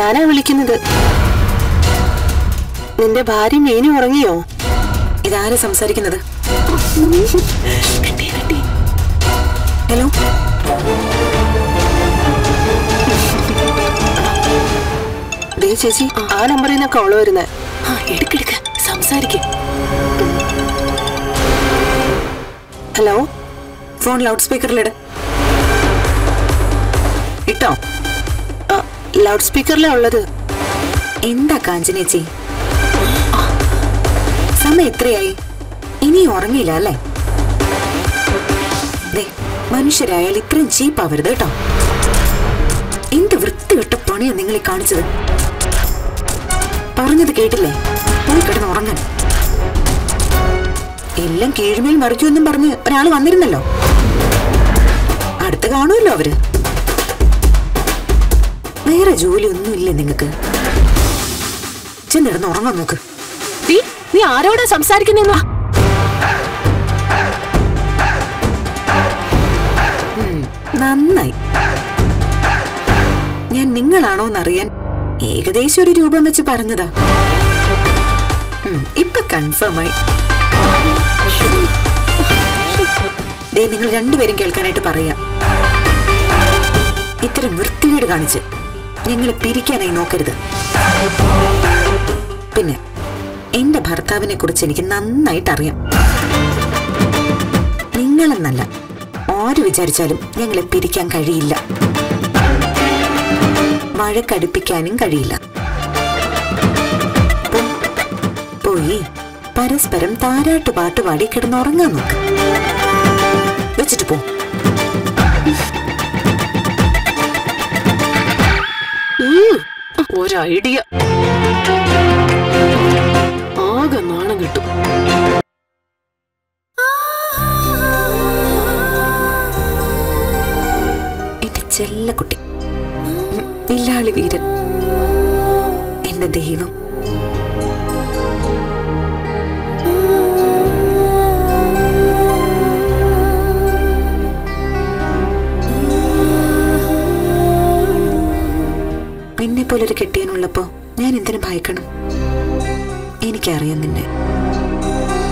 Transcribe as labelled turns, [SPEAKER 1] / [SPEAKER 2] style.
[SPEAKER 1] ഞാനാ വിളിക്കുന്നത് നിന്റെ ഭാര്യ മീനു ഉറങ്ങിയോ
[SPEAKER 2] ഇതാരാ സംസാരിക്കുന്നത് ഹലോ
[SPEAKER 1] ദേ ചേച്ചി ആ നമ്പറിൽ നിന്നാ കോള് വരുന്നത്
[SPEAKER 2] ആ എടുക്കെടുക്ക് സംസാരിക്ക്
[SPEAKER 1] ഹലോ
[SPEAKER 2] ഫോൺ ലൗഡ് സ്പീക്കറിലിട് ഇട്ടോ
[SPEAKER 1] ലൗഡ് സ്പീക്കറിലാ ഉള്ളത്
[SPEAKER 2] എന്താ കാഞ്ചനേച്ചി ആ, സമയം എത്രയായി ഇനി ഉറങ്ങിയില്ല അല്ലേ ദേ, മനുഷ്യരായാൽ ഇത്രയും ചീപ്പാവരുത് കേട്ടോ എന്ത് വൃത്തികെട്ട പണിയാ നിങ്ങൾ ഈ കാണിച്ചത് പറഞ്ഞത് കേട്ടില്ലേ പോയി കിടന്ന് ഉറങ്ങാൻ എല്ലാം കീഴ്മേൽ മറിക്കുമെന്നും പറഞ്ഞ് ഒരാൾ വന്നിരുന്നല്ലോ അടുത്ത് കാണുമല്ലോ അവര് വേറെ ജോലി ഒന്നുമില്ലേ നിങ്ങക്ക് ചെന്നിടന്ന് ഉറങ്ങാൻ നോക്ക്
[SPEAKER 1] നീ നീ ആരോടാ സംസാരിക്കുന്നെന്നാ
[SPEAKER 2] നന്നായി ഞാൻ നിങ്ങളാണോന്നറിയാൻ ഏകദേശം ഒരു രൂപം വെച്ച് പറഞ്ഞതാ ഉം, ഇപ്പൊ കൺഫേം ആയി ദേ നിങ്ങൾ രണ്ടുപേരും കേൾക്കാനായിട്ട് പറയാം ഇത്തരം വൃത്തികേട് കാണിച്ച് ഞങ്ങളെ പിരിക്കാനായി നോക്കരുത് പിന്നെ എന്റെ ഭർത്താവിനെ കുറിച്ച് എനിക്ക് നന്നായിട്ട് അറിയാം നിങ്ങളെന്നല്ല ആര് വിചാരിച്ചാലും ഞങ്ങളെ പിരിക്കാൻ കഴിയില്ല വഴക്കടുപ്പിക്കാനും കഴിയില്ല പോ. പോയി പരസ്പരം താരാട്ട് പാട്ടുപാടി കിടന്നുറങ്ങാൻ നോക്ക് വെച്ചിട്ട് പോ
[SPEAKER 1] ഒരു ഐഡിയ ആകെ നാണം കിട്ടും
[SPEAKER 2] എന്റെ ചെല്ലക്കുട്ടി ഉം, വില്ലാളി വീരൻ എന്റെ ദൈവം എന്നെ പോലൊരു കെട്ടിയനുള്ളപ്പോ ഞാൻ എന്തിനു ഭയക്കണം എനിക്കറിയാം നിന്നെ